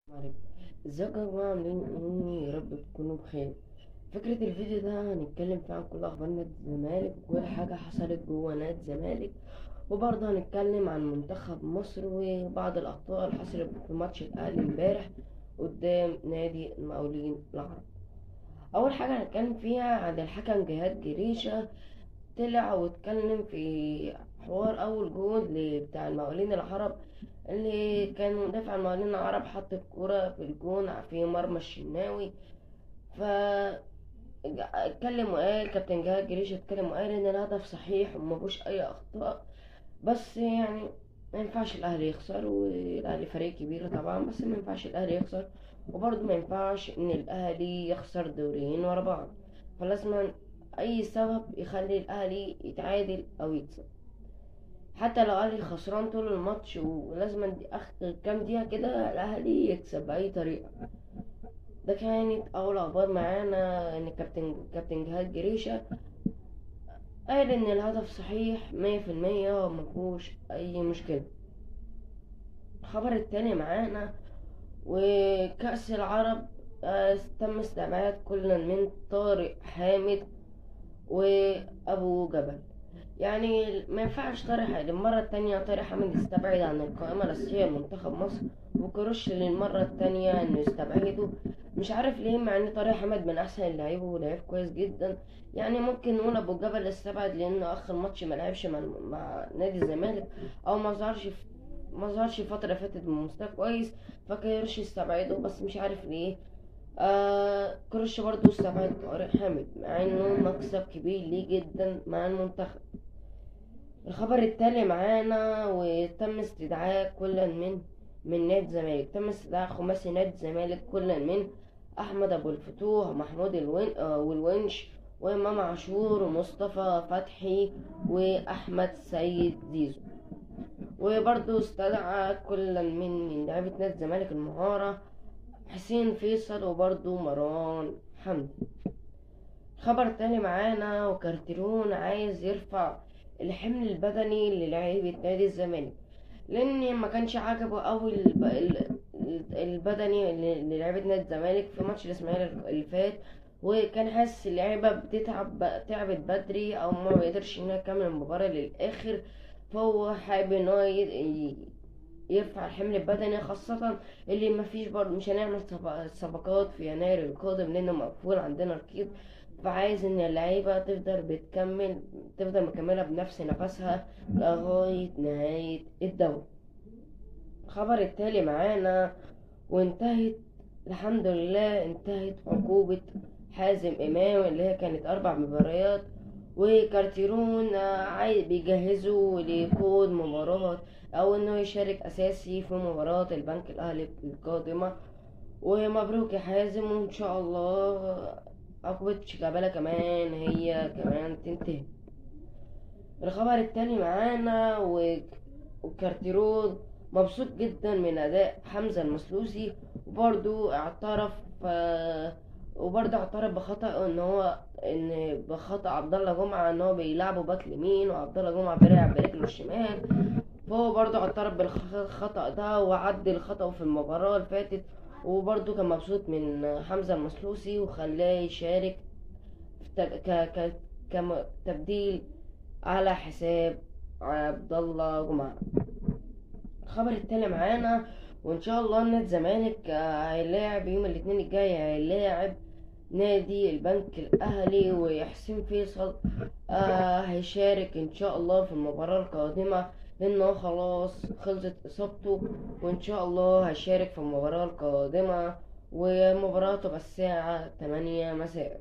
عليكم ازيكم يا جماعة عاملين ايه يا رب تكونوا بخير فكرة الفيديو ده هنتكلم فيه عن كل اخبار نادي الزمالك وكل حاجة حصلت جوه نادي الزمالك وبرضه هنتكلم عن منتخب مصر وبعض الاخطاء اللي حصلت في ماتش الاهلي امبارح قدام نادي المقاولين العرب اول حاجة هنتكلم فيها عن الحكم جهاد جريشة طلع واتكلم في حوار اول جول بتاع المقاولين العرب اللي كان مدافع المقاولين العرب حط الكرة في الجون في مرمى الشناوي ف اتكلم وقال كابتن جهاد جريشة اتكلم وقال ان الهدف صحيح ومفيهوش اي اخطاء بس يعني ما ينفعش الاهلي يخسر والاهلي فريق كبير طبعا بس ما ينفعش الاهلي يخسر وبرضه ما ينفعش ان الاهلي يخسر دوريين ورا بعض فلازم اي سبب يخلي الاهلي يتعادل او يكسب حتى لو الاهلي خسران طول الماتش ولازم اخر كام دقيقه كده الاهلي يكسب باي طريقه ده كانت اول اخبار معانا ان كابتن كابتن جهاد جريشه قال ان الهدف صحيح مية في المية ومفهوش اي مشكله الخبر التاني معانا وكأس العرب آه، تم استبعاد كل من طارق حامد وابو جبل يعني ما ينفعش طارق المرة التانية طارق حامد يستبعد عن القائمة الأساسية لمنتخب مصر وكروش للمرة التانية إنه يستبعده مش عارف ليه مع إن طارق حامد من أحسن اللعيبة ولعيب كويس جدا يعني ممكن نقول أبو جبل استبعد لأنه آخر ماتش ما لعبش مع, مع نادي الزمالك أو ما ظهرش في ما ظهرش فترة فاتت بمستوى كويس فكروش يستبعده بس مش عارف ليه آه كروش برضه استبعد طارق حامد مع إنه مكسب كبير ليه جدا مع المنتخب الخبر التالي معانا وتم استدعاء كل من من نادي الزمالك تم استدعاء خماسي نادي الزمالك كل من احمد ابو الفتوح محمود الون... آه والونش وامام عاشور ومصطفى فتحي واحمد سيد زيزو وبرضه استدعى كل من من لعيبه نادي الزمالك المهاره حسين فيصل وبرضه مروان حمدي خبر تاني معانا وكارتيرون عايز يرفع الحمل البدني للاعيبة نادي الزمالك لان ما كانش عاجبه قوي البدني للاعيبة نادي الزمالك في ماتش الاسماعيلي اللي فات وكان حاسس اللعيبة بتتعب تعبت بدري او ما بيقدرش انها تكمل المباراة للاخر فهو حابب ان هو يرفع الحمل البدني خاصة اللي ما فيش برضه مش هنعمل صفقات في يناير القادم لانه مقفول عندنا ركيب فعايز ان اللعيبة تفضل بتكمل تفضل مكملة بنفس نفسها لغاية نهاية الدوري الخبر التالي معانا وانتهت الحمد لله انتهت عقوبة حازم امام اللي هي كانت اربع مباريات وكارتيرون عايز بيجهزوا لخوض مباراة او انه يشارك اساسي في مباراة البنك الاهلي القادمة ومبروك يا حازم وان شاء الله عقبة شيكابالا كمان هي كمان تنتهي الخبر التاني معانا و... وكارتيرون مبسوط جدا من اداء حمزة المسلوسي وبرضو اعترف وبرضه اعترف بخطأ ان هو ان بخطأ عبد الله جمعة ان هو بيلعبه باك يمين وعبد الله جمعة بيلعب برجله الشمال فهو برضه اعترف بالخطأ ده وعدل خطأه في المباراة اللي فاتت وبرضه كان مبسوط من حمزة المسلوسي وخلاه يشارك كتبديل على حساب عبد الله جمعة الخبر التاني معانا وان شاء الله نادي الزمالك هيلاعب يوم الاثنين الجاي هيلاعب نادي البنك الاهلي وحسين فيصل آه هيشارك ان شاء الله في المباراة القادمة لانه خلاص خلصت اصابته وان شاء الله هيشارك في المباراة القادمة والمباراة تبقى الساعة 8 مساء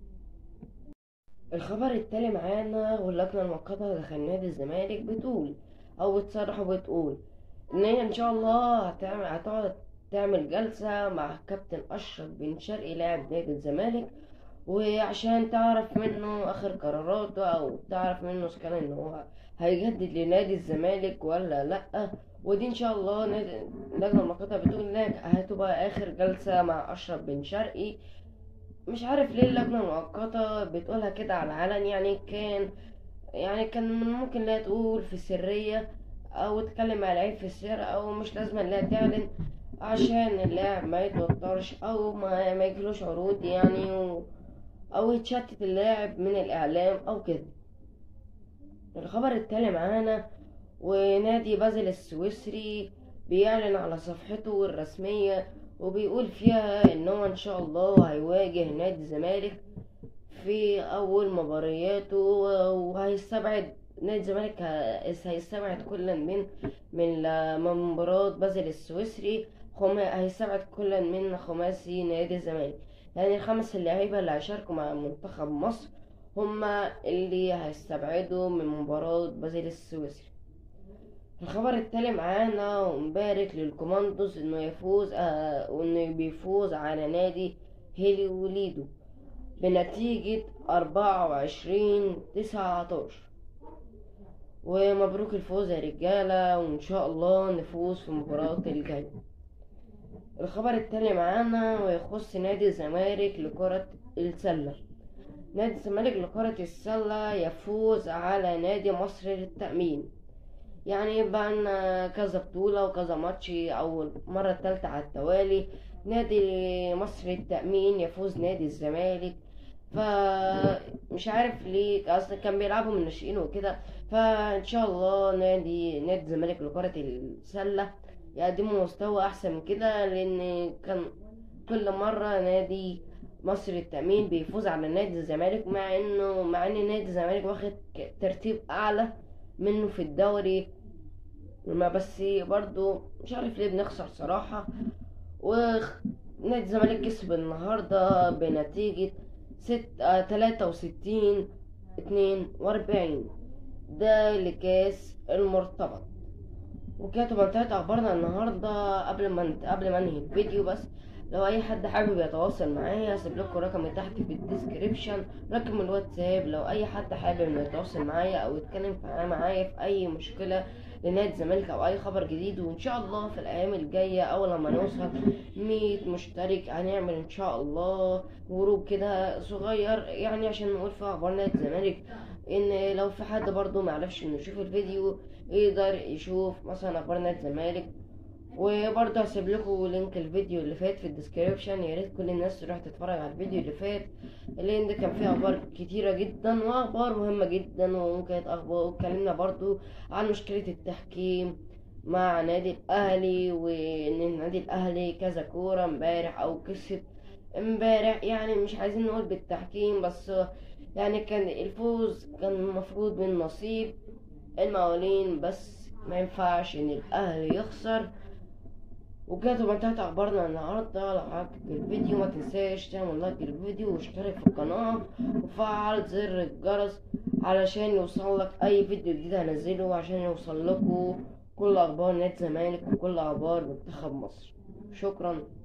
الخبر التالي معانا واللجنة المؤقتة داخل نادي الزمالك بتقول او بتصرح وبتقول ان هي ان شاء الله هتعمل هتقعد تعمل جلسة مع كابتن اشرف بن شرقي لاعب نادي الزمالك وعشان تعرف منه اخر قراراته او تعرف منه اذا كان ان هو هيجدد لنادي الزمالك ولا لا ودي ان شاء الله اللجنه المؤقته بتقول لك هتبقى اخر جلسه مع اشرف بن شرقي مش عارف ليه اللجنه المؤقته بتقولها كده على العلن يعني كان يعني كان ممكن لا تقول في السريه او تتكلم مع العيب في السر او مش لازم لا تعلن عشان اللاعب ما يتوترش او ما, ما يجيلوش عروض يعني و... او يتشتت اللاعب من الاعلام او كده الخبر التالي معانا ونادي بازل السويسري بيعلن على صفحته الرسمية وبيقول فيها ان هو ان شاء الله هيواجه نادي الزمالك في اول مبارياته وهيستبعد نادي الزمالك هيستبعد كل من من مباراة بازل السويسري هيستبعد كل من خماسي نادي الزمالك يعني الخمس اللعيبة اللي هيشاركوا مع منتخب مصر هما اللي هيستبعدوا من مباراة بازل السويسري الخبر التالي معانا ومبارك للكوماندوز انه يفوز آه وانه بيفوز على نادي هيليوليدو بنتيجة أربعة وعشرين تسعتاشر ومبروك الفوز يا رجالة وإن شاء الله نفوز في المباراة الجاية الخبر التالي معانا ويخص نادي الزمالك لكرة السلة نادي الزمالك لكرة السلة يفوز على نادي مصر للتأمين يعني بقى كذا بطولة وكذا ماتش أو المرة التالتة على التوالي نادي مصر للتأمين يفوز نادي الزمالك فمش عارف ليه اصلا كان بيلعبوا من الناشئين وكده فان شاء الله نادي نادي الزمالك لكرة السلة يقدموا مستوى احسن من كده لان كان كل مرة نادي مصر التأمين بيفوز على نادي الزمالك مع انه مع ان نادي الزمالك واخد ترتيب اعلى منه في الدوري ما بس برضو مش عارف ليه بنخسر صراحة ونادي الزمالك كسب النهاردة بنتيجة ست آه تلاتة وستين اتنين واربعين ده لكاس المرتبط وكانت منطقة أخبارنا النهاردة قبل ما قبل ما أنهي الفيديو بس لو أي حد حابب يتواصل معايا هسيب لكم رقمي تحت في الديسكريبشن رقم الواتساب لو أي حد حابب إنه يتواصل معايا أو يتكلم معايا في أي مشكلة لنادي الزمالك او اي خبر جديد وان شاء الله في الايام الجايه اول لما نوصل 100 مشترك هنعمل ان شاء الله جروب كده صغير يعني عشان نقول فيه اخبار نادي الزمالك ان لو في حد برضو معرفش انه يشوف الفيديو يقدر يشوف مثلا اخبار نادي الزمالك وبرضه هسيب لكم لينك الفيديو اللي فات في الديسكريبشن يا ريت كل الناس تروح تتفرج على الفيديو اللي فات اللي ده كان فيه اخبار كتيرة جدا واخبار مهمة جدا وكانت اخبار اتكلمنا برضه عن مشكلة التحكيم مع نادي الاهلي وان النادي الاهلي كذا كورة امبارح او كسب امبارح يعني مش عايزين نقول بالتحكيم بس يعني كان الفوز كان المفروض من نصيب المقاولين بس ما ينفعش ان الاهلي يخسر وكانت وانتهت اخبارنا النهارده لو عجبك الفيديو ما تنساش تعمل لايك للفيديو واشترك في القناه وفعل زر الجرس علشان يوصلك اي فيديو جديد هنزله عشان يوصل لكم كل اخبار نادي الزمالك وكل اخبار منتخب مصر شكرا